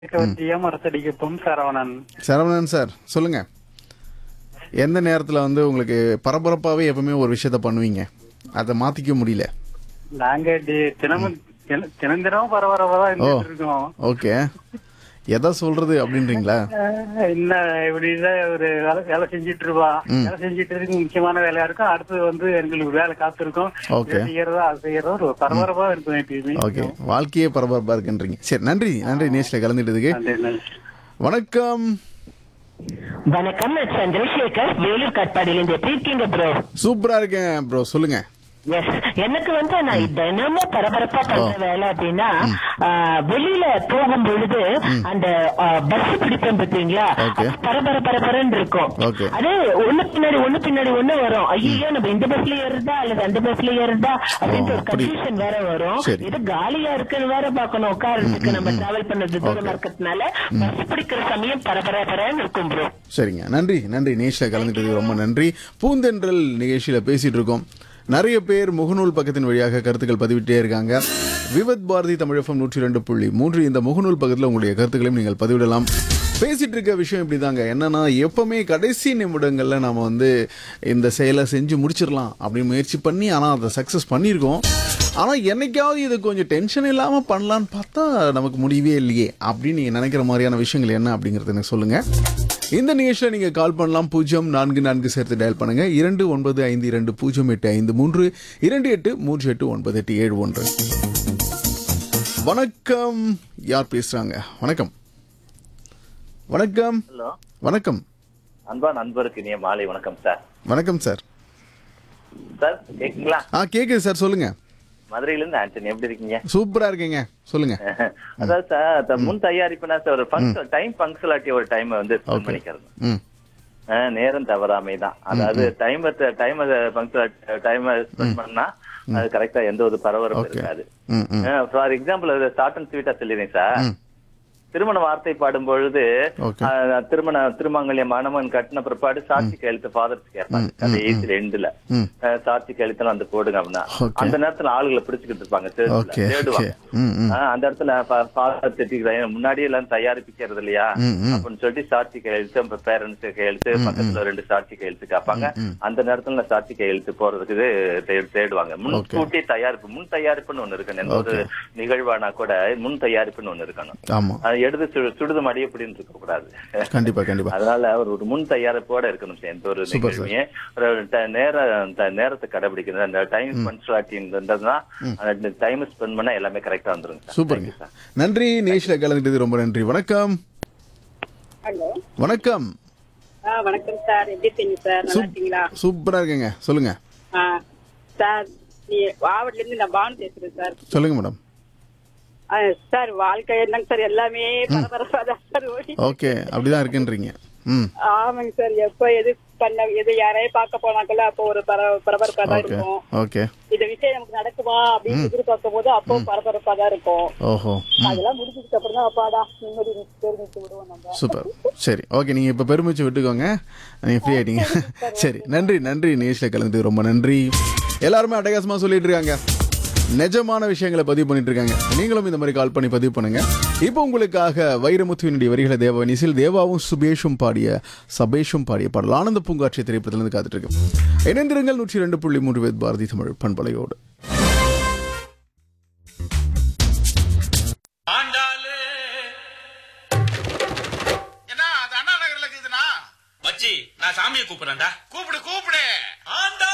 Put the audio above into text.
வச்சிய மரத்தடிக்கும் சரவணன் சரவணன் சார் சொல்லுங்க எந்த நேரத்தில் வந்து உங்களுக்கு பரபரப்பாகவே எப்பவுமே ஒரு விஷயத்த பண்ணுவீங்க அதை மாற்றிக்க முடியல நாங்க டி- தினமும் தின- தினம் தினம் பரபரப்பா தான் ஓ. இருந்துட்டு இருக்கோம் ஓகே எதை சொல்றது அப்படின்றீங்களா அஹ் என்ன இப்படிதான் ஒரு வேலை வேலை செஞ்சுட்டு இருப்பா வேலை செஞ்சுட்டு இருக்கு முக்கியமான வேலையா இருக்கும் அடுத்து வந்து எங்களுக்கு வேலை காத்திருக்கும் Okay. இதை செய்யறதா அது செய்யறதா ஒரு பரபரப்பா இருக்கும் எப்பயுமே ஓகே வாழ்க்கையே பரபரப்பாக இருக்குன்றீங்க சரி நன்றி நன்றி நேஷில் கலந்துட்டதுக்கு நன்றி, நன்றி. வணக்கம் வணக்கம் நான் சந்திரசேகர் வேலூர் காட்பாடியிலிருந்து எப்படி இருக்கீங்க ப்ரோ சூப்பரா இருக்கேன் ப்ரோ சொல்லுங்க எஸ் எனக்கு வந்து நான் தினமும் பரபரப்பா பண்ற வேலை அப்படின்னா ஆ, வெளியில போகும் பொழுது அந்த பஸ் பிடிப்போம் பாத்தீங்களா Okay. பரபர பரபரன்னு இருக்கும் Okay. அது ஒண்ணு பின்னாடி ஒண்ணு பின்னாடி ஒண்ணு வரும் ஐயோ நம்ம இந்த பஸ்ல ஏறுதா அல்லது அந்த பஸ்ல ஏறுதா அப்படின்ட்டு ஒரு அப்படி. கன்ஃபியூஷன் வேற வரும் சரி. இது காலியா இருக்குன்னு வேற பாக்கணும் உட்காரத்துக்கு நம்ம டிராவல் பண்ணது தூரமா இருக்கிறதுனால பஸ் பிடிக்கிற சமயம் பரபரப்பரன்னு இருக்கும் ப்ரோ சரிங்க நன்றி நன்றி நேஷில் கலந்துட்டதுக்கு ரொம்ப நன்றி பூந்தென்றல் நிகழ்ச்சியில் பேசிட்டு இருக்கோம் நிறைய பேர் முகநூல் பக்கத்தின் வழியாக கருத்துக்கள் பதிவிட்டே இருக்காங்க விவத் பாரதி தமிழகம் நூற்றி ரெண்டு புள்ளி மூன்று இந்த முகநூல் பக்கத்தில் உங்களுடைய கருத்துக்களையும் நீங்கள் பதிவிடலாம் பேசிட்டு இருக்க விஷயம் இப்படிதாங்க என்னன்னா எப்பவுமே கடைசி நிமிடங்கள்ல நாம வந்து இந்த செயலை செஞ்சு முடிச்சிடலாம் அப்படின்னு முயற்சி பண்ணி ஆனால் அதை சக்ஸஸ் பண்ணியிருக்கோம் ஆனால் என்னைக்காவது இது கொஞ்சம் டென்ஷன் இல்லாமல் பண்ணலான்னு பார்த்தா நமக்கு முடியவே இல்லையே அப்படின்னு நீங்கள் நினைக்கிற மாதிரியான விஷயங்கள் என்ன அப்படிங்கிறது எனக்கு சொல்லுங்கள் இந்த நிகழ்ச்சியில் நீங்கள் கால் பண்ணலாம் பூஜ்ஜியம் நான்கு நான்கு சேர்த்து டயல் பண்ணுங்க இரண்டு ஒன்பது ஐந்து இரண்டு பூஜ்ஜியம் எட்டு ஐந்து மூன்று இரண்டு எட்டு மூன்று எட்டு ஒன்பது எட்டு ஏழு ஒன்று வணக்கம் யார் பேசுறாங்க வணக்கம் வணக்கம் ஹலோ வணக்கம் அன்பா நண்பருக்கு இனிய மாலை வணக்கம் சார் வணக்கம் சார் சார் கேக்குங்களா ஆ கேக்குது சார் சொல்லுங்க மதுரையில இருந்து ஆண்டனி எப்படி இருக்கீங்க சூப்பரா இருக்கீங்க சொல்லுங்க அதாவது சார் த- முன் தயாரிப்புனா சார் ஒரு ஃபங்க்ஷன் டைம் பங்க்சுவாலிட்டி ஒரு டைம் வந்து ஸ்பெண்ட் பண்ணிக்கிறது ம் அஹ், நேரம் தவறாமை தான் அதாவது time time punctuality time spend பண்ணா அது கரெக்டா எந்த ஒரு பரபரப்பும் Okay. இருக்காது ம் ம் ஃபார் எக்ஸாம்பிள் ஷார்ட் அண்ட் ஸ்வீட்டா சொல்லிடுறேன் சார் திருமண வார்த்தை பாடும் பொழுது Okay. அஹ், திருமண திருமங்கல்ய மணமன் கட்டின பிற்பாடு சாட்சி கையெழுத்து ஃபாதர்ஸ் கேட்பாங்க கடைசியில் எண்டுல ம். சாட்சி கையெழுத்தெல்லாம் வந்து போடுங்க அப்படின்னா Okay. அந்த நேரத்துல ஆளுகளை பிடிச்சுக்கிட்டு இருப்பாங்க தேடுல, ஓகே தேடுவாங்க ஓகே ம் ம் ஆஹ், அந்த இடத்துல ஃபாதர் திட்டிக்கிறாங்க முன்னாடியே எல்லாம் தயாரிப்பிக்கிறது இல்லையா ம், ம். அப்படின்னு சொல்லிட்டு சாட்சி கையெழுத்து பேரண்ட்ஸ் கையெழுத்து பக்கத்துல ரெண்டு சாட்சி கையெழுத்து கேட்பாங்க அந்த நேரத்துல நான் சாட்சி கையெழுத்து போறதுக்கு தே- தேடுவாங்க முன்கூட்டி தயாரிப்பு முன் தயாரிப்புன்னு ஒண்ணு இருக்கணும் எந்த ஒரு நிகழ்வானா கூட முன் தயாரிப்புன்னு ஒண்ணு இருக்கணும் ஆமா அது எடுத்து சு- சுடுது மடி அப்படின்னு இருக்க கூடாது கண்டிப்பா கண்டிப்பா அதனால ஒரு ஒரு முன் தயாரிப்போட இருக்கணும் சார். எந்த ஒரு Super, sir. நிகழ்வையும் ஒரு ட- நேர த- நேரத்தை கடைபிடிக்கிறது அந்த டைம் பன்சுவாலிட்டின்றதுனா அந்த டைம் ஸ்பெண்ட் பண்ணா எல்லாமே கரெக்டா வந்துருங்க சார். சூப்பருங்க Thank you, sir. நன்றி நேஷில் கலந்துட்டது ரொம்ப நன்றி வணக்கம் ஹலோ வணக்கம் ஆ வணக்கம் சார் எப்படி இருக்கீங்க சார் நல்லா இருக்கீங்களா சூப்பரா இருக்கேங்க சொல்லுங்க ஆ சார் நீ ஆவட்ல இருந்து நான் பானு பேசுறேன் சார் சொல்லுங்க மேடம் ஆ, சார் வாழ்க்கை என்னங்க சார் எல்லாமே பரபரப்பா தான் சார் ஓடி ஓகே அப்படிதான் இருக்குன்றீங்க ம் ஆமாங்க சார் எப்ப எது பண்ண எது யாரையும் பார்க்க போனாக்கல அப்போ ஒரு பர பரபரப்பா தான் ஓகே இருக்கும் ஓகே இந்த விஷயம் நமக்கு நடக்குமா அப்படின்னு எதிர்பார்க்கும் போது அப்போ பரபரப்பா தான் இருக்கும் ஓஹோ அதெல்லாம் முடிஞ்சதுக்கு அப்புறம் தான் அப்பாடா நிம்மதி தெரிவித்து விடுவோம் நம்ம சூப்பர் சரி ஓகே நீங்க இப்ப பெருமிச்சு விட்டுக்கோங்க நீங்க ஃப்ரீ ஆயிட்டீங்க சரி நன்றி நன்றி நேஷில் கலந்து ரொம்ப நன்றி எல்லாருமே அட்டகாசமா சொல்லிட்டு இருக்காங்க நிஜமான விஷயங்களை பதிவு பண்ணிட்டு இருக்காங்க நீங்களும் இந்த மாதிரி கால் பண்ணி பதிவு பண்ணுங்க இப்போ உங்களுக்காக வைரமுத்துவினுடைய வரிகளை தேவனிசில் தேவாவும் சுபேஷும் பாடிய சபேஷும் பாடிய பாடல் ஆனந்த பூங்காட்சி திரைப்படத்திலிருந்து காத்துட்டு இருக்கு இணைந்திருங்கள் நூற்றி ரெண்டு புள்ளி மூன்று வேத் பாரதி தமிழ் பண்பலையோடு ஆண்டாளு என்ன அது அண்ணா நகர்ல இருக்குதுண்ணா மச்சி நான் சாமியை கூப்பிடுறேன்டா கூப்பிடு கூப்பிடு